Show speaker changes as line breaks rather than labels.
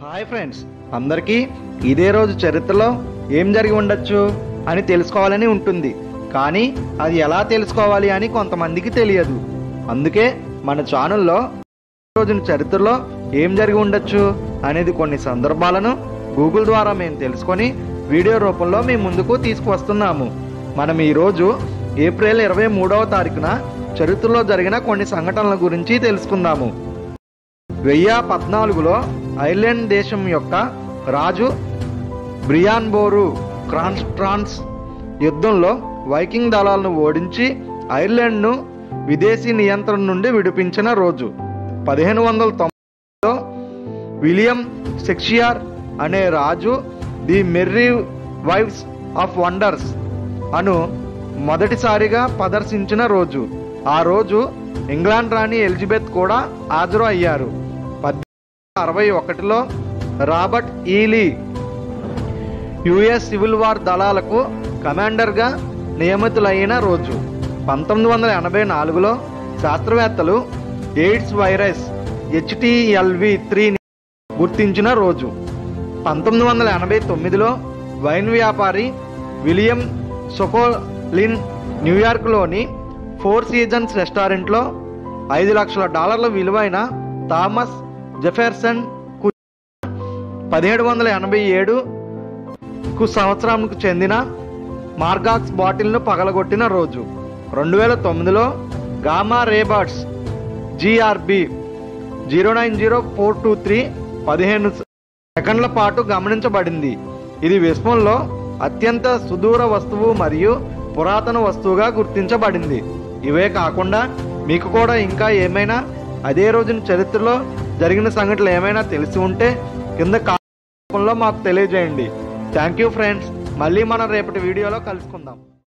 hi friends అందరికీ ఇదే రోజు చరిత్రలో ఏం జరిగి ఉండొచ్చు అని తెలుసుకోవాలని ఉంటుంది కానీ అది ఎలా తెలుసుకోవాలి అని కొంతమందికి తెలియదు అందుకే మన ఛానల్లో ఈ రోజున చరిత్రలో ఏం జరిగి ఉండొచ్చు అనేది కొన్ని సందర్భాలను గూగుల్ ద్వారా మేము తెలుసుకొని వీడియో రూపంలో మీ ముందుకు తీసుకువస్తున్నాము మనం ఈరోజు ఏప్రిల్ ఇరవై మూడవ తారీఖున చరిత్రలో జరిగిన కొన్ని సంఘటనల గురించి తెలుసుకుందాము వెయ్యి పద్నాలుగులో ఐర్లాండ్ దేశం యొక్క రాజు బ్రియాన్ బోరు క్రాన్స్ట్రాన్స్ యుద్ధంలో వైకింగ్ దళాలను ఓడించి ఐర్లాండ్ను విదేశీ నియంత్రణ నుండి విడిపించిన రోజు పదిహేను వందల తొంభైలో విలియం షెక్సియర్ అనే రాజు the merry wives of wonders అను మొదటిసారిగా ప్రదర్శించిన రోజు ఆ రోజు ఇంగ్లాండ్ రాణి ఎలిజబెత్ కూడా హాజరు అయ్యారు పద్దెనిమిది అరవై ఒకటిలో Robert E Lee US civil war దళాలకు కమాండర్గా నియమితులైన రోజు పంతొమ్మిది వందల ఎనభై నాలుగులో శాస్త్రవేత్తలు ఎయిడ్స్ వైరస్ హెచ్టిఎల్వి త్రీని గుర్తించిన రోజు పంతొమ్మిది వందల ఎనభై తొమ్మిదిలో వైన్ వ్యాపారి విలియం సొకోలిన్ న్యూయార్క్లోని ఫోర్ సీజన్స్ రెస్టారెంట్లో ఐదు లక్షల డాలర్ల విలువైన థామస్ జెఫెర్సన్ కు పదిహేడు వందల ఎనభై ఏడు కు సంవత్సరంకు చెందిన మార్గాక్స్ బాటిల్ను పగలగొట్టిన రోజు రెండు వేల తొమ్మిదిలో gamma ray bursts GRB zero nine zero four two three పదిహేను సెకండ్ల పాటు గమనించబడింది ఇది విశ్వంలో అత్యంత సుదూర వస్తువు మరియు పురాతన వస్తువుగా గుర్తించబడింది ఇవే కాకుండా మీకు కూడా ఇంకా ఏమైనా అదే రోజున చరిత్రలో జరిగిన సంఘటనలు ఏమైనా తెలిసి ఉంటే కింద కామెంట్ రూపంలో మాకు తెలియజేయండి థ్యాంక్ యూ ఫ్రెండ్స్ మళ్ళీ మనం రేపటి వీడియోలో కలుసుకుందాం